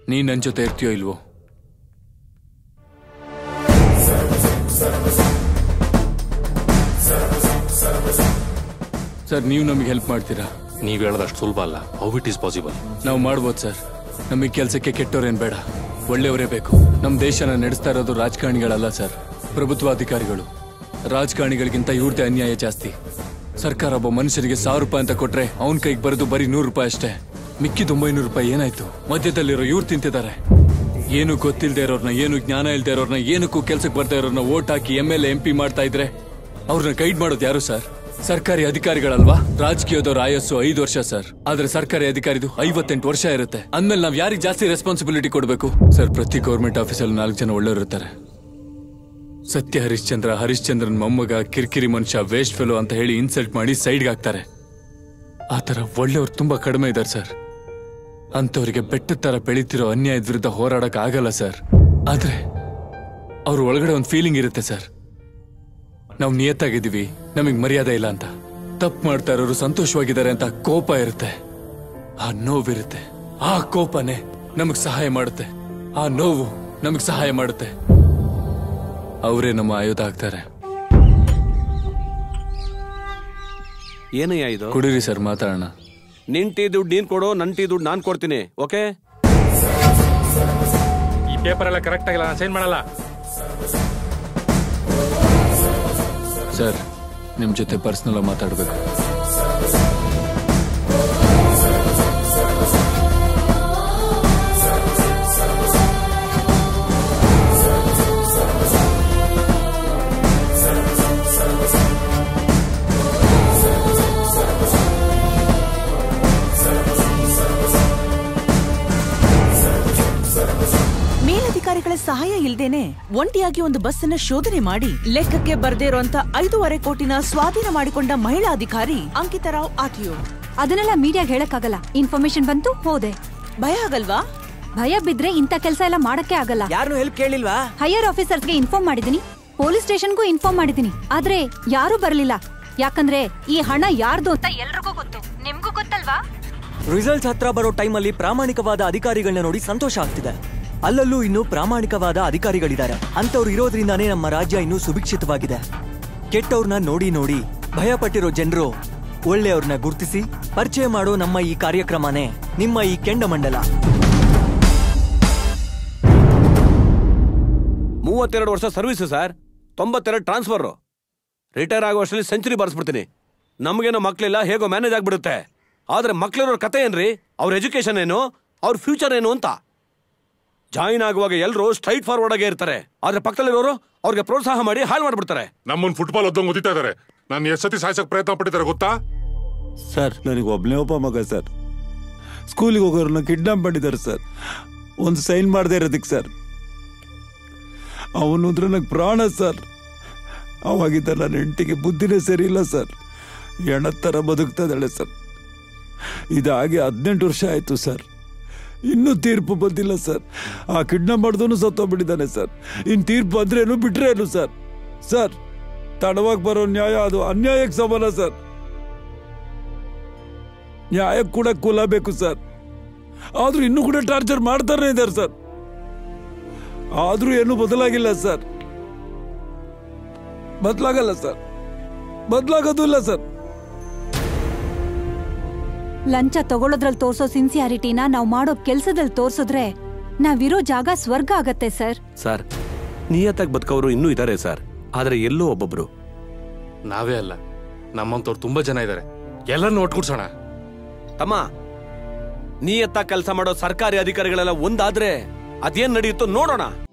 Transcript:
ನೀ ನನ್ನ ಜೊತೆ ಇರ್ತೀಯೋ ಇಲ್ವೋ ಸರ್ ನೀವು ನಮಗೆ ಹೆಲ್ಪ್ ಮಾಡ್ತೀರಾ ನೀವ್ ಹೇಳೋದಷ್ಟು ಸುಲಭ ಅಲ್ಲ ಹೌ ಇಟ್ ಈಸ್ ಪಾಸಿಬಲ್ ನಾವು ಮಾಡ್ಬೋದು ಸರ್ ನಮಗೆ ಕೆಲಸಕ್ಕೆ ಕೆಟ್ಟೋರೇನ್ ಬೇಡ ಒಳ್ಳೆಯವರೇ ಬೇಕು ನಮ್ಮ ದೇಶನ ನಡೆಸ್ತಾ ಇರೋದು ರಾಜಕಾರಣಿಗಳಲ್ಲ ಸರ್ ಪ್ರಭುತ್ವಾಧಿಕಾರಿಗಳು ರಾಜಕಾರಣಿಗಳಿಗಿಂತ ಇವ್ರದೇ ಅನ್ಯಾಯ ಜಾಸ್ತಿ ಸರ್ಕಾರ ಒಬ್ಬ ಮನುಷ್ಯರಿಗೆ ಸಾವಿರ ರೂಪಾಯಿ ಅಂತ ಕೊಟ್ರೆ ಅವನ ಕೈಗೆ ಬರೋದು ಬರೀ ನೂರು ರೂಪಾಯಿ ಅಷ್ಟೇ ಮಿಕ್ಕಿದ ಒಂಬೈನೂರು ರೂಪಾಯಿ ಏನಾಯ್ತು ಮಧ್ಯದಲ್ಲಿರೋ ಇವ್ರು ತಿಂತಿದ್ದಾರೆ ಏನು ಗೊತ್ತಿಲ್ಲದೆ ಇರೋರ್ನ ಏನು ಜ್ಞಾನ ಇಲ್ದೇ ಇರೋರ್ನ ಏನಕ್ಕೂ ಕೆಲ್ಸಕ್ಕೆ ಬರ್ತಾ ಇರೋರ್ನ ಓಟ್ ಹಾಕಿ ಎಂ ಎಲ್ ಎಂ ಪಿ ಮಾಡ್ತಾ ಇದ್ರೆ ಅವ್ರನ್ನ ಗೈಡ್ ಮಾಡೋದು ಯಾರು ಸರ್ ಸರ್ಕಾರಿ ಅಧಿಕಾರಿಗಳಲ್ವಾ ರಾಜಕೀಯದವ್ರ ಆಯಸ್ಸು ಐದು ವರ್ಷ ಸರ್ ಆದ್ರೆ ಸರ್ಕಾರಿ ಅಧಿಕಾರಿದು ಐವತ್ತೆಂಟು ವರ್ಷ ಇರುತ್ತೆ ಅಂದ್ಮೇಲೆ ನಾವ್ ಯಾರಿಗೆ ಜಾಸ್ತಿ ರೆಸ್ಪಾನ್ಸಿಬಿಲಿಟಿ ಕೊಡಬೇಕು ಸರ್ ಪ್ರತಿ ಗೌರ್ಮೆಂಟ್ ಆಫೀಸಲ್ಲಿ ನಾಲ್ಕು ಜನ ಒಳ್ಳೆಯವರು ಇರ್ತಾರೆ ಸತ್ಯ ಹರಿಶ್ಚಂದ್ರ ಹರಿಶ್ಚಂದ್ರನ್ ಮೊಮ್ಮಗ ಕಿರಿಕಿರಿ ಮನುಷ್ಯ ವೇಸ್ಟ್ ಫೆಲೋ ಅಂತ ಹೇಳಿ ಇನ್ಸಲ್ಟ್ ಮಾಡಿ ಸೈಡ್ಗೆ ಹಾಕ್ತಾರೆ ಆ ಥರ ಒಳ್ಳೆಯವ್ರು ತುಂಬಾ ಕಡಿಮೆ ಇದ್ದಾರೆ ಸರ್ ಅಂಥವ್ರಿಗೆ ಬೆಟ್ಟದ ತರ ಬೆಳೀತಿರೋ ಅನ್ಯಾಯದ ವಿರುದ್ಧ ಹೋರಾಡಕ್ ಆಗಲ್ಲ ಸರ್ ಆದ್ರೆ ಅವ್ರ ಒಳಗಡೆ ಒಂದು ಫೀಲಿಂಗ್ ಇರುತ್ತೆ ಸರ್ ನಾವು ನಿಯತ್ತಾಗಿದ್ದೀವಿ ನಮಗೆ ಮರ್ಯಾದೆ ಇಲ್ಲ ಅಂತ ತಪ್ಪು ಮಾಡ್ತಾ ಇರೋರು ಸಂತೋಷವಾಗಿದ್ದಾರೆ ಅಂತ ಕೋಪ ಇರುತ್ತೆ ಆ ನೋವಿರುತ್ತೆ ಆ ಕೋಪನೇ ನಮಗ್ ಸಹಾಯ ಮಾಡುತ್ತೆ ಆ ನೋವು ನಮಗ್ ಸಹಾಯ ಮಾಡುತ್ತೆ ಅವರೇ ನಮ್ಮ ಆಯುಧ ಆಗ್ತಾರೆ ಏನಯ್ಯ ಇದು ಕುಡೀರಿ ಸರ್ ಮಾತಾಡೋಣ ನಿನ್ ಟೀ ದುಡ್ಡು ನೀನ್ ಕೊಡು ನನ್ ಟೀ ದುಡ್ಡು ನಾನ್ ಕೊಡ್ತೀನಿ ಓಕೆ ಈ ಪೇಪರ್ ಎಲ್ಲ ಕರೆಕ್ಟ್ ಆಗಿಲ್ಲ ನಾನು ಸೈನ್ ಮಾಡಲ್ಲ ಸರ್ ನಿಮ್ ಜೊತೆ ಪರ್ಸನಲ್ ಮಾತಾಡ್ಬೇಕು ಮೇಲಧಿಕಾರಿಗಳ ಸಹಾಯ ಇಲ್ದೇನೆ ಒಂಟಿಯಾಗಿ ಒಂದು ಬಸ್ ಅನ್ನ ಶೋಧನೆ ಮಾಡಿ ಲೆಕ್ಕಕ್ಕೆ ಬರ್ದೇ ಇರುವಂತ ಐದೂವರೆ ಕೋಟಿನ ಸ್ವಾಧೀನ ಮಾಡಿಕೊಂಡ ಮಹಿಳಾ ಅಧಿಕಾರಿ ಅಂಕಿತಾ ರಾವ್ ಆಟಿಯೋ ಅದನ್ನೆಲ್ಲ ಮೀಡಿಯಾಗ ಹೇಳಕ್ಕಾಗಲ್ಲ ಇನ್ಫಾರ್ಮೇಶನ್ ಬಂತು ಹೋದೆ ಭಯ ಆಗಲ್ವಾ ಭಯ ಬಿದ್ರೆ ಇಂಥ ಕೆಲಸ ಎಲ್ಲ ಮಾಡಕ್ಕೆ ಆಗಲ್ಲ ಯಾರನ್ನು ಹೆಲ್ಪ್ ಕೇಳಿಲ್ವಾ ಹೈಯರ್ ಆಫೀಸರ್ಸ್ಗೆ ಇನ್ಫಾರ್ಮ್ ಮಾಡಿದೀನಿ ಪೊಲೀಸ್ ಸ್ಟೇಷನ್ಗೂ ಇನ್ಫಾರ್ಮ್ ಮಾಡಿದೀನಿ ಆದ್ರೆ ಯಾರೂ ಬರಲಿಲ್ಲ ಯಾಕಂದ್ರೆ ಈ ಹಣ ಯಾರ್ದು ಅಂತ ಎಲ್ರಿಗೂ ಗೊತ್ತು ನಿಮ್ಗೂ ಗೊತ್ತಲ್ವಾ ರಿಸಲ್ಟ್ಸ್ ಹತ್ರ ಬರೋ ಟೈಮಲ್ಲಿ ಪ್ರಾಮಾಣಿಕವಾದ ಅಧಿಕಾರಿಗಳನ್ನ ನೋಡಿ ಸಂತೋಷ ಆಗ್ತಿದೆ ಅಲ್ಲಲ್ಲೂ ಇನ್ನು ಪ್ರಾಮಾಣಿಕವಾದ ಅಧಿಕಾರಿಗಳಿದ್ದಾರೆ ಅಂತವ್ರು ಇರೋದ್ರಿಂದಾನೇ ನಮ್ಮ ರಾಜ್ಯ ಇನ್ನೂ ಸುಭಿಕ್ಷಿತವಾಗಿದೆ ಕೆಟ್ಟವ್ರನ್ನ ನೋಡಿ ನೋಡಿ ಭಯ ಪಟ್ಟಿರೋ ಜನರು ಒಳ್ಳೆಯವ್ರನ್ನ ಗುರ್ತಿಸಿ ಪರಿಚಯ ಮಾಡೋ ನಮ್ಮ ಈ ಕಾರ್ಯಕ್ರಮನೇ ನಿಮ್ಮ ಈ ಕೆಂಡಮಂಡಲ ಮೂವತ್ತೆರಡು ವರ್ಷ ಸರ್ವಿಸ್ ಸರ್ ತೊಂಬತ್ತೆರಡು ಟ್ರಾನ್ಸ್ಫರ್ ರಿಟೈರ್ ಆಗೋ ವರ್ಷದಲ್ಲಿ ಸೆಂಚುರಿ ಬರ್ಸ್ಬಿಡ್ತೀನಿ ನಮಗೇನೋ ಮಕ್ಳಿಲ್ಲ ಹೇಗೋ ಮ್ಯಾನೇಜ್ ಆಗ್ಬಿಡುತ್ತೆ ಆದ್ರೆ ಮಕ್ಳಿರೋರ್ ಕತೆ ಏನ್ರಿ ಅವ್ರ ಎಜುಕೇಶನ್ ಏನು ಅವ್ರ ಫ್ಯೂಚರ್ ಏನು ಅಂತ ಜಾಯಿನ್ ಆಗುವಾಗ ಎಲ್ಲರೂ ಸ್ಟ್ರೈಟ್ ಫಾರ್ವರ್ಡ್ ಆಗೇ ಇರ್ತಾರೆ ಆದ್ರೆ ಪಕ್ಕದಲ್ಲಿರೋರು ಅವ್ರಿಗೆ ಪ್ರೋತ್ಸಾಹ ಮಾಡಿ ಹಾಳು ಮಾಡ್ಬಿಡ್ತಾರೆ ನಮ್ಮನ್ ಫುಟ್ಬಾಲ್ ಒದ್ದಂಗ್ ಓದಿತಾ ಇದಾರೆ ನಾನು ಎಷ್ಟ್ ಸತಿ ಸಾಯ್ಸಕ್ ಪ್ರಯತ್ನ ಪಟ್ಟಿದ್ದಾರೆ ಗೊತ್ತಾ ಸರ್ ನನಗೆ ಒಬ್ಬನೇ ಒಬ್ಬ ಮಗ ಸರ್ ಸ್ಕೂಲಿಗೆ ಹೋಗೋರನ್ನ ಕಿಡ್ನಾಪ್ ಮಾಡಿದ್ದಾರೆ ಸರ್ ಒಂದು ಸೈನ್ ಮಾಡದೇ ಇರೋದಕ್ಕೆ ಸರ್ ಅವನು ಅಂದ್ರೆ ನಂಗೆ ಪ್ರಾಣ ಸರ್ ಅವಾಗಿದ್ದ ನನ್ನ ಹೆಂಡತಿಗೆ ಬುದ್ಧಿನೇ ಸರಿ ಇಲ್ಲ ಸರ್ ಹೆಣ ಥರ ಬದುಕ್ತಾ ಇದ್ದಾಳೆ ಸರ್ ಇದಾಗಿ ಹದಿನೆಂಟು ವರ್ಷ ಆಯಿತು ಸರ್ ಇನ್ನೂ ತೀರ್ಪು ಬಂದಿಲ್ಲ ಸರ್ ಆ ಕಿಡ್ನಾಪ್ ಮಾಡಿದವನು ಸತ್ತೋಗ್ಬಿಟ್ಟಿದ್ದಾನೆ ಸರ್ ಇನ್ನು ತೀರ್ಪು ಬಂದ್ರೇನು ಬಿಟ್ರೇನು ಸರ್ ಸರ್ ತಡವಾಗಿ ಬರೋ ನ್ಯಾಯ ಅದು ಅನ್ಯಾಯಕ್ಕೆ ಸಮಾನ ಸರ್ ನ್ಯಾಯ ಕೂಡ ಕುಲ ಬೇಕು ಸರ್ ಆದ್ರೂ ಇನ್ನೂ ಕೂಡ ಟಾರ್ಚರ್ ಮಾಡ್ತಾನೆ ಇದ್ದಾರೆ ಸರ್ ಆದ್ರೂ ಏನು ಬದಲಾಗಿಲ್ಲ ಸರ್ ಬದಲಾಗಲ್ಲ ಸರ್ ಬದಲಾಗೋದು ಇಲ್ಲ ಸರ್ ಲಂಚ ತಗೊಳ್ಳೋದ್ರಲ್ಲಿ ತೋರ್ಸೋ ಸಿನ್ಸಿಯಾರಿಟಿನ ನಾವು ಮಾಡೋ ಕೆಲ್ಸದಲ್ಲಿ ತೋರ್ಸಿದ್ರೆ ನಾವಿರೋ ಜಾಗ ಸ್ವರ್ಗ ಆಗತ್ತೆ ಸರ್ ಸರ್ ನಿಯತ್ತಾಗಿ ಬದುಕವರು ಇನ್ನೂ ಇದ್ದಾರೆ ಸರ್ ಆದ್ರೆ ಎಲ್ಲೋ ಒಬ್ಬೊಬ್ರು ನಾವೇ ಅಲ್ಲ ನಮ್ಮಂತವ್ರು ತುಂಬಾ ಜನ ಇದ್ದಾರೆ ಎಲ್ಲರನ್ನೂ ಒಟ್ಕೂಡ್ಸೋಣ ತಮ್ಮ ನಿಯತ್ತಾಗಿ ಕೆಲಸ ಮಾಡೋ ಸರ್ಕಾರಿ ಅಧಿಕಾರಿಗಳೆಲ್ಲ ಒಂದಾದ್ರೆ ಅದೇನ್ ನಡೆಯುತ್ತೋ ನೋಡೋಣ